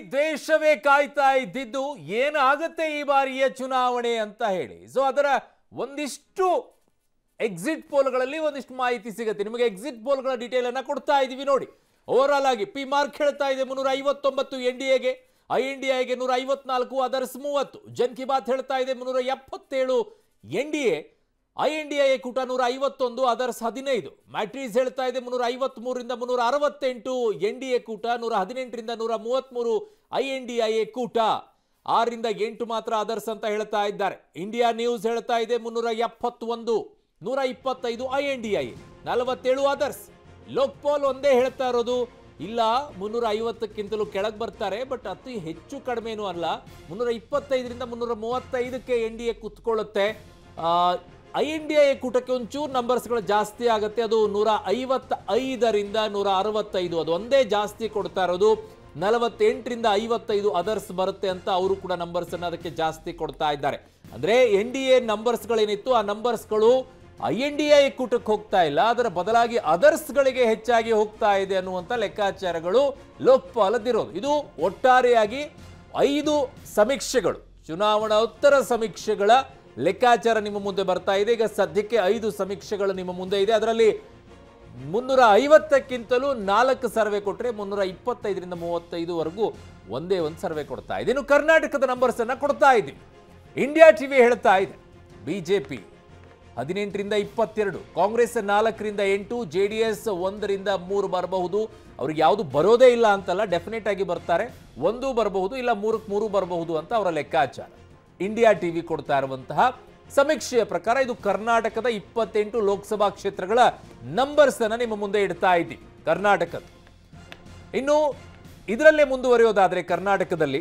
ದೇಶವೇ ಕಾಯ್ತಾ ಇದ್ದಿದ್ದು ಏನಾಗುತ್ತೆ ಈ ಬಾರಿಯ ಚುನಾವಣೆ ಅಂತ ಹೇಳಿ ಸೊ ಅದರ ಒಂದಿಷ್ಟು ಎಕ್ಸಿಟ್ ಪೋಲ್ಗಳಲ್ಲಿ ಒಂದಿಷ್ಟು ಮಾಹಿತಿ ಸಿಗುತ್ತೆ ನಿಮಗೆ ಎಕ್ಸಿಟ್ ಪೋಲ್ಗಳ ಡೀಟೇಲ್ ಅನ್ನ ಕೊಡ್ತಾ ಇದೀವಿ ನೋಡಿ ಓವರ್ ಆಲ್ ಆಗಿ ಪಿ ಮಾರ್ಕ್ ಹೇಳ್ತಾ ಇದೆ ಮುನ್ನೂರ ಐವತ್ತೊಂಬತ್ತು ಎನ್ ಡಿ ಎಗೆ ಐ ಎನ್ ಡಿ ಐಗೆ ನೂರ ಐವತ್ನಾಲ್ಕು ಅದರ್ಸ್ ಮೂವತ್ತು ಜನ್ ಕಿ ಬಾತ್ ಹೇಳ್ತಾ ಇದೆ ಮುನ್ನೂರ ಎಪ್ಪತ್ತೇಳು N D A I N D I ಕೂಟ ನೂರ ಐವತ್ತೊಂದು ಅದರ್ಸ್ ಹದಿನೈದು ಮ್ಯಾಟ್ರೀಸ್ ಹೇಳ್ತಾ ಇದೆ ಮುನ್ನೂರ ಐವತ್ಮೂರರಿಂದ ಮುನ್ನೂರ ಅರವತ್ತೆಂಟು ಎನ್ ಡಿ ಎ ಕೂಟ ನೂರ ಹದಿನೆಂಟರಿಂದ ನೂರ ಮೂವತ್ಮೂರು I N D I A ಕೂಟ ಆರರಿಂದ ಎಂಟು ಮಾತ್ರ ಅದರ್ಸ್ ಅಂತ ಹೇಳ್ತಾ ಇದ್ದಾರೆ ಇಂಡಿಯಾ ನ್ಯೂಸ್ ಹೇಳ್ತಾ ಇದೆ ಮುನ್ನೂರ ಎಪ್ಪತ್ತೊಂದು ನೂರ ಇಪ್ಪತ್ತೈದು ಐ ಎನ್ ಡಿ ಐ ನಲವತ್ತೇಳು ಅದರ್ಸ್ ಲೋಕ್ಪಾಲ್ ಒಂದೇ ಹೇಳ್ತಾ ಇರೋದು ಇಲ್ಲ ಮುನ್ನೂರ ಐವತ್ತಕ್ಕಿಂತಲೂ ಕೆಳಗೆ ಬರ್ತಾರೆ ಬಟ್ ಅತಿ ಹೆಚ್ಚು ಕಡಿಮೆನೂ ಅಲ್ಲ ಮುನ್ನೂರ ಇಪ್ಪತ್ತೈದರಿಂದ ಮುನ್ನೂರ ಮೂವತ್ತೈದಕ್ಕೆ ಎನ್ ಡಿ ಎ ಕುತ್ಕೊಳ್ಳುತ್ತೆ ಐ ಎನ್ ಡಿ ಐ ಕೂಟಕ್ಕೆ ಒಂಚೂರು ನಂಬರ್ಸ್ಗಳು ಜಾಸ್ತಿ ಆಗುತ್ತೆ ಅದು ನೂರ ಐವತ್ತ ಐದರಿಂದ ನೂರ ಅರವತ್ತೈದು ಅದು ಒಂದೇ ಜಾಸ್ತಿ ಕೊಡ್ತಾ ಇರೋದು ನಲವತ್ತೆಂಟರಿಂದ ಐವತ್ತೈದು ಅದರ್ಸ್ ಬರುತ್ತೆ ಅಂತ ಅವರು ಕೂಡ ನಂಬರ್ಸ್ ಅನ್ನ ಅದಕ್ಕೆ ಜಾಸ್ತಿ ಕೊಡ್ತಾ ಇದ್ದಾರೆ ಅಂದ್ರೆ ಎನ್ ಡಿ ಎ ನಂಬರ್ಸ್ಗಳೇನಿತ್ತು ಆ ನಂಬರ್ಸ್ಗಳು ಐ ಎನ್ ಡಿ ಐ ಕೂಟಕ್ಕೆ ಹೋಗ್ತಾ ಇಲ್ಲ ಅದರ ಬದಲಾಗಿ ಅದರ್ಸ್ಗಳಿಗೆ ಹೆಚ್ಚಾಗಿ ಹೋಗ್ತಾ ಇದೆ ಅನ್ನುವಂಥ ಲೆಕ್ಕಾಚಾರಗಳು ಲೋಕ್ಪಾಲದಿರೋದು ಇದು ಒಟ್ಟಾರೆಯಾಗಿ ಐದು ಸಮೀಕ್ಷೆಗಳು ಚುನಾವಣೋತ್ತರ ಸಮೀಕ್ಷೆಗಳ ಲೆಕ್ಕಾಚಾರ ನಿಮ್ಮ ಮುಂದೆ ಬರ್ತಾ ಇದೆ ಈಗ ಸದ್ಯಕ್ಕೆ ಐದು ಸಮೀಕ್ಷೆಗಳು ನಿಮ್ಮ ಮುಂದೆ ಇದೆ ಅದರಲ್ಲಿ ಮುನ್ನೂರ ಐವತ್ತಕ್ಕಿಂತಲೂ ನಾಲ್ಕು ಸರ್ವೆ ಕೊಟ್ಟರೆ ಮುನ್ನೂರ ಇಪ್ಪತ್ತೈದರಿಂದ ಮೂವತ್ತೈದುವರೆಗೂ ಒಂದೇ ಒಂದು ಸರ್ವೆ ಕೊಡ್ತಾ ಇದೆ ಇನ್ನು ಕರ್ನಾಟಕದ ನಂಬರ್ಸ್ ಅನ್ನ ಕೊಡ್ತಾ ಇದ್ದೀವಿ ಇಂಡಿಯಾ ಟಿವಿ ಹೇಳ್ತಾ ಇದೆ ಬಿಜೆಪಿ ಹದಿನೆಂಟರಿಂದ ಇಪ್ಪತ್ತೆರಡು ಕಾಂಗ್ರೆಸ್ ನಾಲ್ಕರಿಂದ ಎಂಟು ಜೆ ಡಿ ಎಸ್ ಒಂದರಿಂದ ಮೂರು ಬರಬಹುದು ಅವ್ರಿಗೆ ಯಾವುದು ಬರೋದೇ ಇಲ್ಲ ಅಂತಲ್ಲ ಡೆಫಿನೆಟ್ ಆಗಿ ಬರ್ತಾರೆ ಒಂದು ಬರಬಹುದು ಇಲ್ಲ ಮೂರಕ್ಕೆ ಮೂರು ಬರಬಹುದು ಅಂತ ಅವರ ಲೆಕ್ಕಾಚಾರ ಇಂಡಿಯಾ ಟಿವಿ ಕೊಡ್ತಾ ಇರುವಂತಹ ಸಮೀಕ್ಷೆಯ ಪ್ರಕಾರ ಇದು ಕರ್ನಾಟಕದ ಇಪ್ಪತ್ತೆಂಟು ಲೋಕಸಭಾ ಕ್ಷೇತ್ರಗಳ ನಂಬರ್ಸ್ ಅನ್ನ ನಿಮ್ಮ ಮುಂದೆ ಇಡ್ತಾ ಇದ್ದೀವಿ ಕರ್ನಾಟಕದ ಇನ್ನು ಇದರಲ್ಲೇ ಮುಂದುವರಿಯೋದಾದ್ರೆ ಕರ್ನಾಟಕದಲ್ಲಿ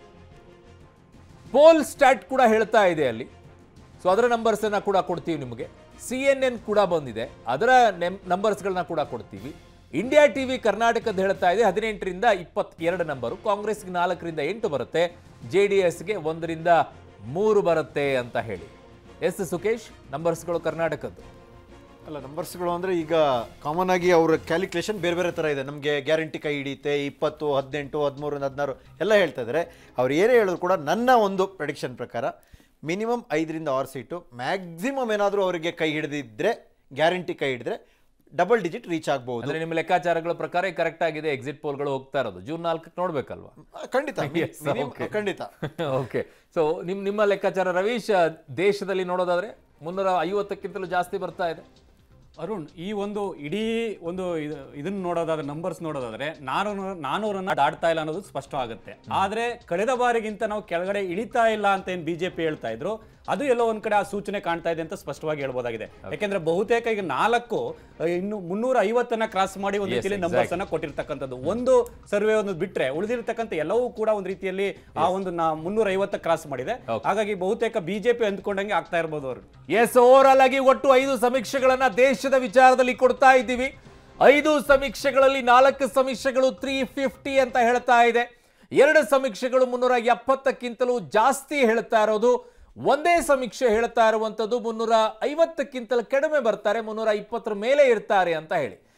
ಪೋಲ್ ಸ್ಟಾಟ್ ಕೂಡ ಹೇಳ್ತಾ ಇದೆ ಅಲ್ಲಿ ಸೊ ಅದರ ನಂಬರ್ಸ್ ಅನ್ನ ಕೂಡ ಕೊಡ್ತೀವಿ ನಿಮಗೆ ಸಿ ಎನ್ ಎನ್ ಕೂಡ ಬಂದಿದೆ ಅದರ ನಂಬರ್ಸ್ಗಳನ್ನ ಕೂಡ ಕೊಡ್ತೀವಿ ಇಂಡಿಯಾ ಟಿವಿ ಕರ್ನಾಟಕದ ಹೇಳ್ತಾ ಇದೆ ಹದಿನೆಂಟರಿಂದ ಇಪ್ಪತ್ತೆರಡು ನಂಬರು ಕಾಂಗ್ರೆಸ್ಗೆ ನಾಲ್ಕರಿಂದ ಎಂಟು ಬರುತ್ತೆ ಜೆ ಡಿ ಎಸ್ಗೆ ಒಂದರಿಂದ ಮೂರು ಬರುತ್ತೆ ಅಂತ ಹೇಳಿ ಎಸ್ ಸುಕೇಶ್ ನಂಬರ್ಸ್ಗಳು ಕರ್ನಾಟಕದ್ದು ಅಲ್ಲ ನಂಬರ್ಸ್ಗಳು ಅಂದರೆ ಈಗ ಕಾಮನ್ ಆಗಿ ಅವರ ಕ್ಯಾಲ್ಕುಲೇಷನ್ ಬೇರೆ ಬೇರೆ ಥರ ಇದೆ ನಮಗೆ ಗ್ಯಾರಂಟಿ ಕೈ ಹಿಡಿಯುತ್ತೆ ಇಪ್ಪತ್ತು ಹದಿನೆಂಟು ಹದಿಮೂರು ಹದಿನಾರು ಎಲ್ಲ ಹೇಳ್ತಾ ಇದ್ದಾರೆ ಅವ್ರು ಏನೇ ಹೇಳಿದ್ರು ಕೂಡ ನನ್ನ ಒಂದು ಪ್ರೆಡಿಕ್ಷನ್ ಪ್ರಕಾರ ಮಿನಿಮಮ್ ಐದರಿಂದ ಆರು ಸೀಟು ಮ್ಯಾಕ್ಸಿಮಮ್ ಏನಾದರೂ ಅವರಿಗೆ ಕೈ ಹಿಡಿದಿದ್ರೆ ಗ್ಯಾರಂಟಿ ಕೈ ಹಿಡಿದ್ರೆ ಡಬಲ್ ಡಿಜಿಟ್ ರೀಚ್ ಆಗ್ಬೋದು ಅಂದ್ರೆ ನಿಮ್ಮ ಲೆಕ್ಕಾಚಾರಗಳ ಪ್ರಕಾರ ಕರೆಕ್ಟ್ ಆಗಿದೆ ಎಕ್ಸಿಟ್ ಪೋಲ್ಗಳು ಹೋಗ್ತಾ ಇರೋದು ಜೂನ್ ನಾಲ್ಕಕ್ಕೆ ನೋಡ್ಬೇಕಲ್ವಾ ಖಂಡಿತ Yes, minimum- okay. ಖಂಡಿತ ಓಕೆ ಸೊ ನಿಮ್ ನಿಮ್ಮ ಲೆಕ್ಕಾಚಾರ ರವೀಶ್ ದೇಶದಲ್ಲಿ ನೋಡೋದಾದ್ರೆ ಮುನ್ನೂರ ಐವತ್ತಕ್ಕಿಂತಲೂ ಜಾಸ್ತಿ ಬರ್ತಾ ಇದೆ ಅರುಣ್ ಈ ಒಂದು ಇಡೀ ಒಂದು ಇದು- ಇದನ್ನ ನೋಡೋದಾದ್ರೆ ನಂಬರ್ಸ್ ನೋಡೋದಾದ್ರೆ ನಾನೂರು ನಾನೂರನ್ನ ದಾಟ್ತಾ ಇಲ್ಲ ಅನ್ನೋದು ಸ್ಪಷ್ಟ ಆಗುತ್ತೆ ಆದ್ರೆ ಕಳೆದ ಬಾರಿಗಿಂತ ನಾವು ಕೆಳಗಡೆ ಇಳಿತಾ ಇಲ್ಲ ಅಂತ ಏನ್ ಬಿಜೆಪಿ ಹೇಳ್ತಾ ಇದ್ರು ಅದು ಎಲ್ಲೋ ಒಂದ್ ಕಡೆ ಆ ಸೂಚನೆ ಕಾಣ್ತಾ ಇದೆ ಅಂತ ಸ್ಪಷ್ಟವಾಗಿ ಹೇಳ್ಬೋದಾಗಿದೆ ಯಾಕೆಂದ್ರೆ ಬಹುತೇಕ ಈಗ ನಾಲ್ಕು ಅಹ್, ಇನ್ನು ಮುನ್ನೂರ ಐವತ್ತನ್ನ ಕ್ರಾಸ್ ಮಾಡಿ ಒಂದು Yes, ರೀತಿಯಲ್ಲಿ exactly. ನಂಬರ್ಸ್ ಅನ್ನ ಕೊಟ್ಟಿರ್ತಕ್ಕಂಥದ್ದು ಒಂದು ಸರ್ವೆ ಒಂದು ಬಿಟ್ರೆ ಉಳಿದಿರ್ತಕ್ಕಂಥ ಎಲ್ಲವೂ ಕೂಡ ಒಂದು ರೀತಿಯಲ್ಲಿ ಆ ಒಂದು ಮುನ್ನೂರ ಐವತ್ತ ಕ್ರಾಸ್ ಮಾಡಿದೆ Okay. ಹಾಗಾಗಿ ಬಹುತೇಕ ಬಿಜೆಪಿ ಅಂದ್ಕೊಂಡಂಗೆ ಆಗ್ತಾ ಇರ್ಬೋದು ಅವರು ಎಸ್ ಓವರ್ ಆಲ್ ಆಗಿ ಒಟ್ಟು ಐದು ಸಮೀಕ್ಷೆಗಳನ್ನ ದೇಶದ ವಿಚಾರದಲ್ಲಿ ಕೊಡ್ತಾ ಇದ್ದೀವಿ ಐದು ಸಮೀಕ್ಷೆಗಳಲ್ಲಿ ನಾಲ್ಕು ಸಮೀಕ್ಷೆಗಳು ತ್ರೀ ಫಿಫ್ಟಿ ಅಂತ ಹೇಳ್ತಾ ಇದೆ ಎರಡು ಸಮೀಕ್ಷೆಗಳು ಮುನ್ನೂರ ಎಪ್ಪತ್ತಕ್ಕಿಂತಲೂ ಜಾಸ್ತಿ ಹೇಳ್ತಾ ಇರೋದು ಒಂದೇ ಸಮೀಕ್ಷೆ ಹೇಳ್ತಾ ಇರುವಂತದ್ದು ಮುನ್ನೂರ ಐವತ್ತಕ್ಕಿಂತಲೂ ಕಡಿಮೆ ಬರ್ತಾರೆ ಮುನ್ನೂರ ಇಪ್ಪತ್ತರ ಮೇಲೆ ಇರ್ತಾರೆ ಅಂತ ಹೇಳಿ